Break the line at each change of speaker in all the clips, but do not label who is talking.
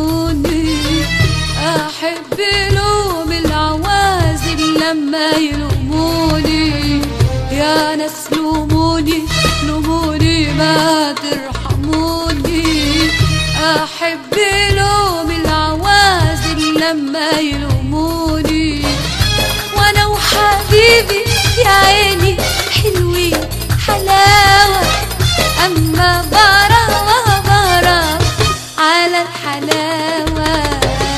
يلوموني احب لوم العوازل لما يلوموني يا ناس لوموني لوموني ما ترحموني احب لوم العوازل لما يلوموني وانا وحبيبي يا عيني حلوين حلاوة اما براوة براوة على الحلاوة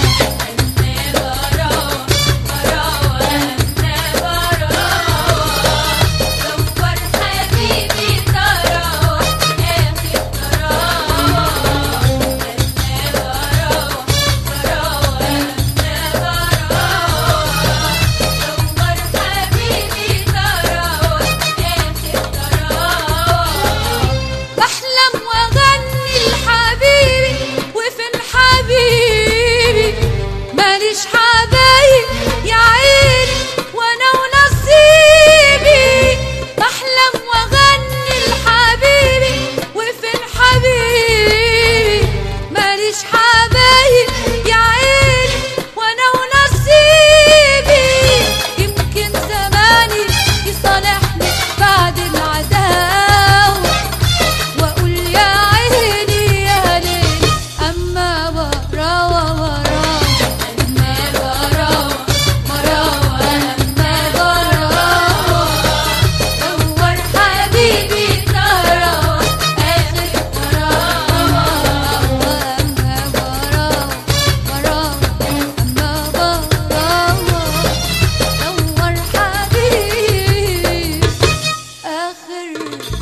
بحلم واغني لحبيبي وفين حبيبي ماليش حبايب يا عيني وانا ونصيبي بحلم واغني لحبيبي وفين حبيبي ماليش حبايب يا عيني وانا ونصيبي يمكن زماني يصالحني بعد العداوه واقول يا عيني يا ليل اما براوة براوة اما براوة براوة اما براوة دور حبيبي تراوة اخر براوة اما براوة براوة اما براوة دور حبيبي اخر